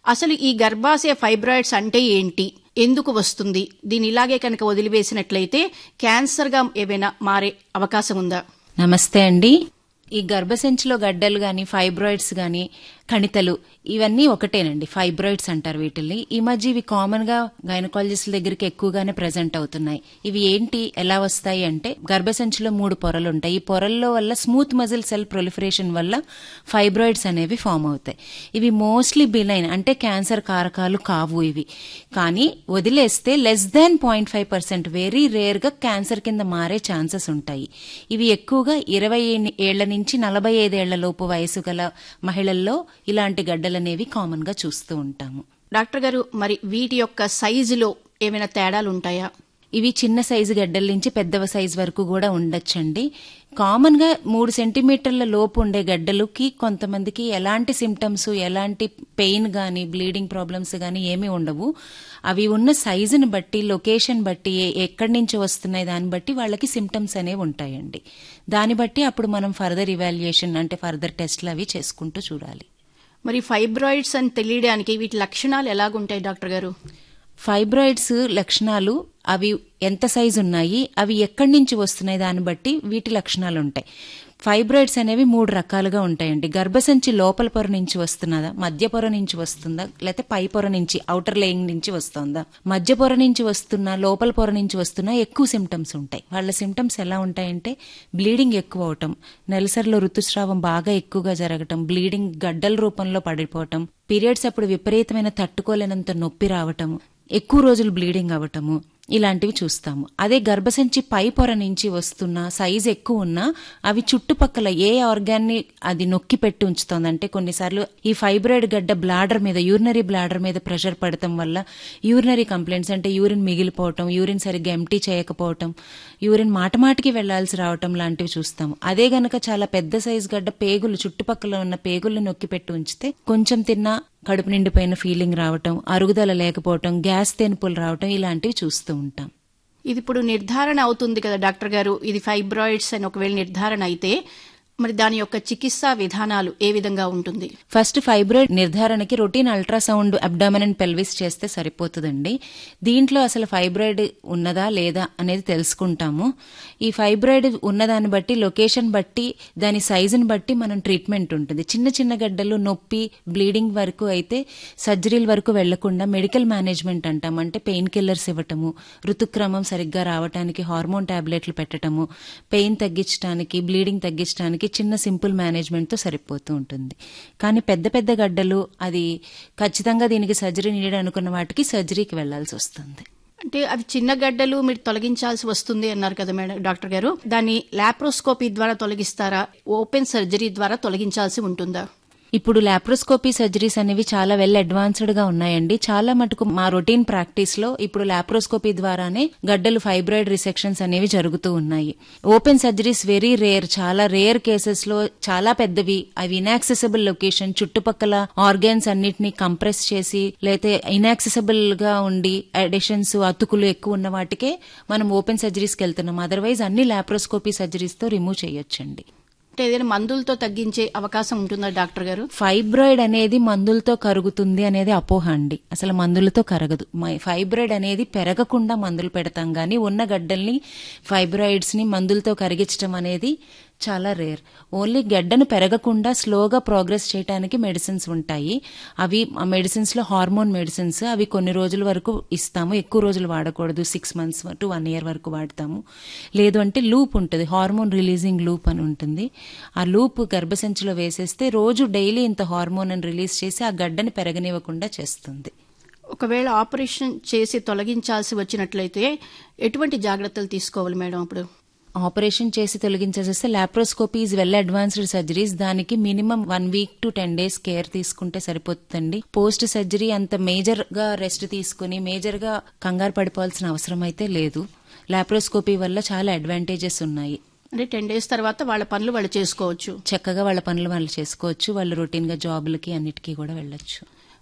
అసలు ఈ గర్భాశయ ఫైబ్రాయిడ్స్ అంటే ఏంటి ఎందుకు వస్తుంది దీని ఇలాగే కనుక వదిలివేసినట్లయితే క్యాన్సర్గా ఏవైనా మారే అవకాశం ఉందా నమస్తే అండి ఈ గర్భసంచిలో గడ్డలు గాని ఫైబ్రాయిడ్స్ గాని కణితలు ఇవన్నీ ఒకటేనండి ఫైబ్రాయిడ్స్ అంటారు వీటిల్ని ఈ మధ్య ఇవి కామన్ గా గైనకాలజిస్టుల దగ్గరికి ఎక్కువగానే ప్రెజెంట్ అవుతున్నాయి ఇవి ఏంటి ఎలా వస్తాయి అంటే గర్భసంచిలో మూడు పొరలు ఉంటాయి ఈ పొరల్లో వల్ల స్మూత్ మజిల్ సెల్ ప్రొలిఫరేషన్ వల్ల ఫైబ్రాయిడ్స్ అనేవి ఫామ్ అవుతాయి ఇవి మోస్ట్లీ బిలైన్ అంటే క్యాన్సర్ కారకాలు కావు ఇవి కానీ వదిలేస్తే less than point five percent very rare గా క్యాన్సర్ కింద మారే ఛాన్సెస్ ఉంటాయి ఇవి ఎక్కువగా ఇరవై ఏళ్ల నుంచి నలభై ఐదేళ్ల లోపు వయసు గల మహిళల్లో ఇలాంటి గడ్డలనేవి కామన్ గా చూస్తూ ఉంటాము డాక్టర్ గారు మరి వీటి యొక్క సైజులో ఏమైనా తేడాలు ఉంటాయా ఇవి చిన్న సైజు గడ్డల నుంచి పెద్దవ సైజు వరకు కూడా ఉండొచ్చండి కామన్ గా మూడు సెంటీమీటర్ల లోపు ఉండే గడ్డలకి కొంతమందికి ఎలాంటి సిమ్టమ్స్ ఎలాంటి పెయిన్ గాని బ్లీడింగ్ ప్రాబ్లమ్స్ గాని ఏమీ ఉండవు అవి ఉన్న సైజుని బట్టి లొకేషన్ బట్టి ఏ- ఎక్కడి నుంచి వస్తున్నాయి దాన్ని బట్టి వాళ్ళకి సిమ్టమ్స్ అనేవి ఉంటాయండి దాన్ని బట్టి అప్పుడు మనం ఫర్దర్ ఇవాల్యుయేషన్ అంటే ఫర్దర్ టెస్ట్లు అవి చేసుకుంటూ చూడాలి మరి ఫైబ్రాయిడ్స్ అని తెలియడానికి వీటి లక్షణాలు ఎలాగుంటాయి డాక్టర్ గారు ఫైబ్రాయిడ్స్ లక్షణాలు అవి ఎంత సైజు ఉన్నాయి అవి ఎక్కడి నుంచి వస్తున్నాయి దాన్ని బట్టి వీటి లక్షణాలు ఉంటాయి ఫైబ్రాయిడ్స్ అనేవి మూడు రకాలుగా ఉంటాయండి గర్భసంచి లోపల పొర నుంచి వస్తున్నదా మధ్య పొర నుంచి వస్తుందా లేకపోతే పై పొర నుంచి అవుటర్ లేయింగ్ నుంచి వస్తుందా మధ్య పొర నుంచి వస్తున్నా లోపల పొర నుంచి వస్తున్నా ఎక్కువ సిమ్టమ్స్ ఉంటాయి వాళ్ళ సిమ్టమ్స్ ఎలా ఉంటాయంటే బ్లీడింగ్ ఎక్కువ అవటం నెలసరిలో ఋతుస్రావం బాగా ఎక్కువగా జరగటం బ్లీడింగ్ గడ్డల రూపంలో పడిపోవటం పీరియడ్స్ అప్పుడు విపరీతమైన తట్టుకోలేనంత నొప్పి రావటం ఎక్కువ రోజులు బ్లీడింగ్ అవ్వటము ఇలాంటివి చూస్తాము అదే గర్భసంచి పై పొర నుంచి వస్తున్న సైజ్ ఎక్కువ ఉన్నా అవి చుట్టుపక్కల ఏ ఆర్గాన్ని అది నొక్కి పెట్టి ఉంచుతోంది అంటే కొన్నిసార్లు ఈ ఫైబ్రాయిడ్ గడ్డ బ్లాడర్ మీద యూరినరీ బ్లాడర్ మీద ప్రెషర్ పడటం వల్ల యూరినరీ కంప్లైంట్స్ అంటే యూరిన్ మిగిలిపోవటం యూరిన్ సరిగ్గా ఎంటీ చేయకపోవటం యూరిన్ మాటమాటికి వెళ్లాల్సి రావటం లాంటివి చూస్తాము అదే గనక చాలా పెద్ద సైజ్ గడ్డ పేగులు చుట్టుపక్కల ఉన్న పేగుల్ని నొక్కి పెట్టి ఉంచితే కొంచెం తిన్నా కడుపు నిండిపోయిన ఫీలింగ్ రావటం అరుగుదల లేకపోవటం గ్యాస్ తెనుపులు రావటం ఇలాంటివి చూస్తూ ఉంటాం ఇది ఇప్పుడు నిర్ధారణ అవుతుంది కదా డాక్టర్ గారు ఇది ఫైబ్రాయిడ్స్ అని ఒకవేళ నిర్ధారణ అయితే మరి దాని యొక్క చికిత్సా విధానాలు ఏ విధంగా ఉంటుంది ఫస్ట్ ఫైబ్రాయిడ్ నిర్ధారణకి routine ultrasound abdomen and pelvis చేస్తే సరిపోతుందండి దీంట్లో అసలు ఫైబ్రాయిడ్ ఉన్నదా లేదా అనేది తెలుసుకుంటాము ఈ ఫైబ్రాయిడ్ ఉన్నదాన్ని బట్టి లొకేషన్ బట్టి దాని సైజుని బట్టి మనం ట్రీట్మెంట్ ఉంటుంది చిన్న చిన్న గడ్డలు నొప్పి బ్లీడింగ్ వరకు అయితే సర్జరీల వరకు వెళ్లకుండా మెడికల్ మేనేజ్మెంట్ అంటాం అంటే పెయిన్ కిల్లర్స్ ఇవ్వటము ఋతుక్రమం సరిగ్గా రావటానికి హార్మోన్ టాబ్లెట్లు పెట్టటము పెయిన్ తగ్గించడానికి బ్లీడింగ్ తగ్గించడానికి చిన్న సింపుల్ మేనేజ్మెంట్ తో సరిపోతూ ఉంటుంది కానీ పెద్ద పెద్ద గడ్డలు అది ఖచ్చితంగా దీనికి సర్జరీ నీడ్ అనుకున్న వాటికి సర్జరీకి వెళ్లాల్సి వస్తుంది అంటే అవి చిన్న గడ్డలు మీరు తొలగించాల్సి వస్తుంది అన్నారు కదా మేడం డాక్టర్ గారు దాన్ని లాప్రోస్కోపీ ద్వారా తొలగిస్తారా ఓపెన్ సర్జరీ ద్వారా తొలగించాల్సి ఉంటుందా ఇప్పుడు లాప్రోస్కోపీ సర్జరీస్ అనేవి చాలా వెల్ అడ్వాన్స్డ్ గా ఉన్నాయండి చాలా మటుకు మా రొటీన్ ప్రాక్టీస్ లో ఇప్పుడు లాప్రోస్కోపీ ద్వారానే గడ్డలు ఫైబ్రాయిడ్ రిసెక్షన్స్ అనేవి జరుగుతూ ఉన్నాయి ఓపెన్ సర్జరీస్ వెరీ రేర్ చాలా రేర్ కేసెస్ లో చాలా పెద్దవి అవి ఇనాక్సెసిబుల్ లొకేషన్ చుట్టుపక్కల ఆర్గాన్స్ అన్నిటిని కంప్రెస్ చేసి లేతే ఇనాక్సెసిబుల్ గా ఉండి అడిషన్స్ అతుకులు ఎక్కువ ఉన్న వాటికే మనం ఓపెన్ సర్జరీస్కి వెళ్తున్నాం అదర్వైజ్ అన్ని లాప్రోస్కోపీ సర్జరీస్ తో రిమూవ్ చేయొచ్చండి అంటే ఏదైనా మందులతో తగ్గించే అవకాశం ఉంటుందా డాక్టర్ గారు ఫైబ్రాయిడ్ అనేది మందులతో కరుగుతుంది అనేది అపోహ అండి అసలు మందులతో కరగదు మై- ఫైబ్రాయిడ్ అనేది పెరగకుండా మందులు పెడతాం గానీ ఉన్న గడ్డల్ని ఫైబ్రాయిడ్స్ ని మందులతో కరిగించడం అనేది చాలా రేర్ ఓన్లీ గడ్డను పెరగకుండా స్లోగా ప్రోగ్రెస్ చేయడానికి మెడిసిన్స్ ఉంటాయి అవి ఆ మెడిసిన్స్ లో హార్మోన్ మెడిసిన్స్ అవి కొన్ని రోజుల వరకు ఇస్తాము ఎక్కువ రోజులు వాడకూడదు six months to one year వరకు వాడతాము లేదు అంటే లూప్ ఉంటుంది హార్మోన్ రిలీజింగ్ లూప్ అని ఉంటుంది ఆ లూప్ గర్భసంచిలో వేసేస్తే రోజు డైలీ ఇంత హార్మోన్ అని రిలీజ్ చేసి ఆ గడ్డని పెరగనివ్వకుండా చేస్తుంది ఒకవేళ ఆపరేషన్ చేసి తొలగించాల్సి వచ్చినట్లయితే ఎటువంటి జాగ్రత్తలు తీసుకోవాలి మేడం అప్పుడు ఆపరేషన్ చేసి తొలగించేసేస్తే laparoscopy is well advanced surgeries దానికి minimum one week to ten days care తీసుకుంటే సరిపోతుందండి పోస్ట్ సర్జరీ అంత మేజర్ గా రెస్ట్ తీసుకుని మేజర్ గా కంగారు పడిపోవాల్సిన అవసరం అయితే లేదు లాప్రోస్కోపీ వల్ల చాలా అడ్వాంటేజెస్ ఉన్నాయి అంటే టెన్ డేస్ తర్వాత వాళ్ళ పనులు వాళ్ళు చేసుకోవచ్చు చక్కగా వాళ్ళ పనులు వాళ్ళు చేసుకోవచ్చు వాళ్ళు రొటీన్ గా జాబులకి అన్నిటికీ కూడా వెళ్ళొచ్చు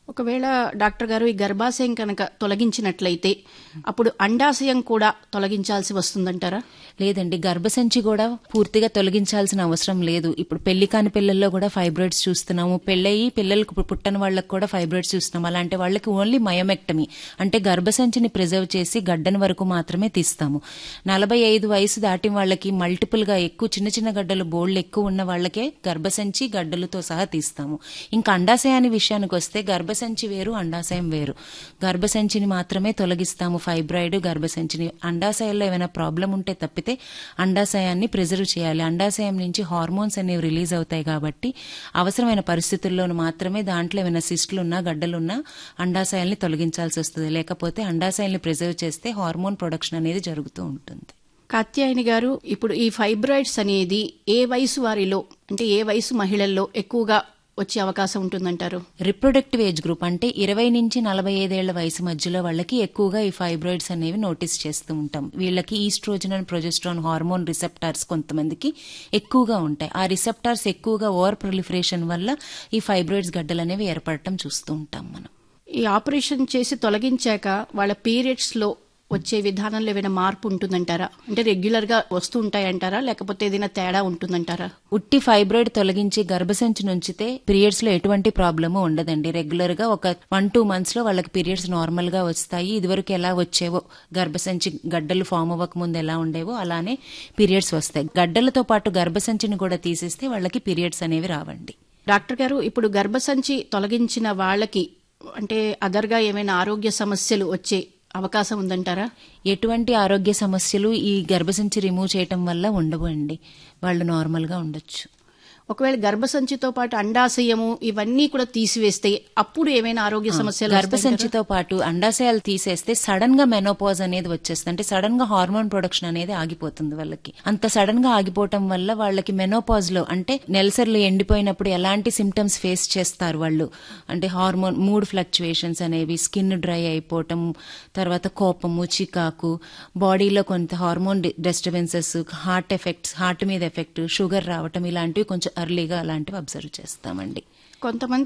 ఒకవేళ డాక్టర్ గారు ఈ గర్భాశయం కనుక తొలగించినట్లయితే అప్పుడు అండాశయం కూడా తొలగించాల్సి వస్తుందంటారా లేదండి గర్భసంచి కూడా పూర్తిగా తొలగించాల్సిన అవసరం లేదు ఇప్పుడు పెళ్లి కాని పిల్లల్లో కూడా ఫైబ్రాయిడ్స్ చూస్తున్నాము పెళ్ళయి పిల్లలకు ఇప్పుడు పుట్టని వాళ్ళకి కూడా ఫైబ్రాయిడ్స్ చూస్తున్నాం అలాంటి వాళ్ళకి ఓన్లీ మయోమెక్టమీ అంటే గర్భసంచిని ప్రిజర్వ్ చేసి గడ్డని వరకు మాత్రమే తీస్తాము నలభై ఐదు వయసు దాటిన వాళ్ళకి మల్టిపుల్ గా ఎక్కువ చిన్న చిన్న గడ్డలు బోల్డ్ ఎక్కువ ఉన్న వాళ్ళకే గర్భసంచి గడ్డలతో సహా తీస్తాము ఇంకా అండాశయాన్ని విషయానికి వస్తే గర్భసంచి వేరు అండాశయం వేరు గర్భసంచిని మాత్రమే తొలగిస్తాము ఫైబ్రాయిడ్ గర్భసంచిని అండాశయాల్లో ఏమైనా ప్రాబ్లం ఉంటే తప్పితే అండాశయాన్ని ప్రిజర్వ్ చేయాలి అండాశయం నుంచి హార్మోన్స్ అనేవి రిలీజ్ అవుతాయి కాబట్టి అవసరమైన పరిస్థితుల్లోనూ మాత్రమే దాంట్లో ఏమైనా సిస్టులున్నా గడ్డలున్నా అండాశయాల్ని తొలగించాల్సి వస్తుంది లేకపోతే అండాశయాల్ని ప్రిజర్వ్ చేస్తే హార్మోన్ ప్రొడక్షన్ అనేది జరుగుతూ ఉంటుంది కాత్యాయని గారు ఇప్పుడు ఈ ఫైబ్రాయిడ్స్ అనేది ఏ వయసు వారిలో అంటే ఏ వయసు మహిళల్లో ఎక్కువగా వచ్చే అవకాశం ఉంటుందంటారు రిప్రొడక్టివ్ ఏజ్ గ్రూప్ అంటే ఇరవై నుంచి నలభై ఐదేళ్ల వయసు మధ్యలో వాళ్ళకి ఎక్కువగా ఈ ఫైబ్రాయిడ్స్ అనేవి నోటీస్ చేస్తూ ఉంటాం వీళ్ళకి oestrogen and progesterone hormone receptors కొంతమందికి ఎక్కువగా ఉంటాయి ఆ రిసెప్టార్స్ ఎక్కువగా ఓవర్ ప్రొలిఫరేషన్ వల్ల ఈ ఫైబ్రాయిడ్స్ గడ్డలు అనేవి ఏర్పడటం చూస్తూ ఉంటాం మనం ఈ ఆపరేషన్ చేసి తొలగించాక వాళ్ళ పీరియడ్స్ లో వచ్చే విధానంలో ఏమైనా మార్పు ఉంటుందంటారా అంటే రెగ్యులర్ గా వస్తూ ఉంటాయంటారా లేకపోతే ఏదైనా తేడా ఉంటుందంటారా ఉట్టి ఫైబ్రాయిడ్ తొలగించి గర్భసంచి నుంచితే పీరియడ్స్ లో ఎటువంటి ప్రాబ్లము ఉండదండి రెగ్యులర్ గా ఒక వన్ టూ మంత్స్ లో వాళ్ళకి పీరియడ్స్ నార్మల్ గా వస్తాయి ఇదివరకు ఎలా వచ్చేవో గర్భసంచి గడ్డలు ఫామ్ అవ్వక ముందు ఎలా ఉండేవో అలానే పీరియడ్స్ వస్తాయి గడ్డలతో పాటు గర్భసంచిని కూడా తీసేస్తే వాళ్ళకి పీరియడ్స్ అనేవి రావండి డాక్టర్ గారు ఇప్పుడు గర్భసంచి తొలగించిన వాళ్ళకి అంటే అదర్గా ఏమైనా ఆరోగ్య సమస్యలు వచ్చే అవకాశం ఉందంటారా ఎటువంటి ఆరోగ్య సమస్యలు ఈ గర్భసంచి రిమూవ్ చేయటం వల్ల ఉండవు అండి వాళ్ళు నార్మల్ గా ఉండొచ్చు ఒకవేళ గర్భసంచితో పాటు అండాశయము ఇవన్నీ కూడా తీసివేస్తే అప్పుడు ఏమైనా ఆరోగ్య సమస్యలు వస్తాయంటారా? గర్భసంచితో పాటు అండాశయాలు తీసేస్తే సడన్ గా మెనోపాజ్ అనేది వచ్చేస్తుంది అంటే సడన్ గా హార్మోన్ ప్రొడక్షన్ అనేది ఆగిపోతుంది వాళ్ళకి అంత సడన్ గా ఆగిపోవటం వల్ల వాళ్ళకి మెనోపాజ్ లో అంటే నెలసర్లు ఎండిపోయినప్పుడు ఎలాంటి సిమ్టమ్స్ ఫేస్ చేస్తారు వాళ్ళు అంటే హార్మోన్ మూడ్ ఫ్లక్చుయేషన్స్ అనేవి స్కిన్ డ్రై అయిపోవటం తర్వాత కోపము చికాకు బాడీలో కొంత hormone disturbances heart effects heart మీద ఎఫెక్ట్ షుగర్ రావటం ఇలాంటివి కొంచెం అర్లీగా అలాంటివి అబ్జర్వ్ చేస్తామండి కొంతమంది